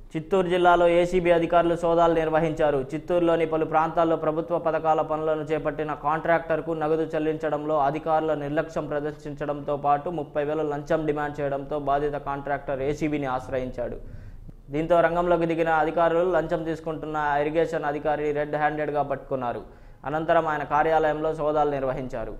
చిత్తూరు జిల్లాలో ఏసీబీ అధికారులు సోదాలు నిర్వహించారు చిత్తూరులోని పలు ప్రాంతాల్లో ప్రభుత్వ పథకాల పనులను చేపట్టిన కాంట్రాక్టర్కు నగదు చెల్లించడంలో అధికారుల నిర్లక్ష్యం ప్రదర్శించడంతో పాటు ముప్పై వేల లంచం డిమాండ్ చేయడంతో బాధిత కాంట్రాక్టర్ ఏసీబీని ఆశ్రయించాడు దీంతో రంగంలోకి దిగిన అధికారులు లంచం తీసుకుంటున్న ఇరిగేషన్ అధికారి రెడ్ హ్యాండెడ్గా పట్టుకున్నారు అనంతరం ఆయన కార్యాలయంలో సోదాలు నిర్వహించారు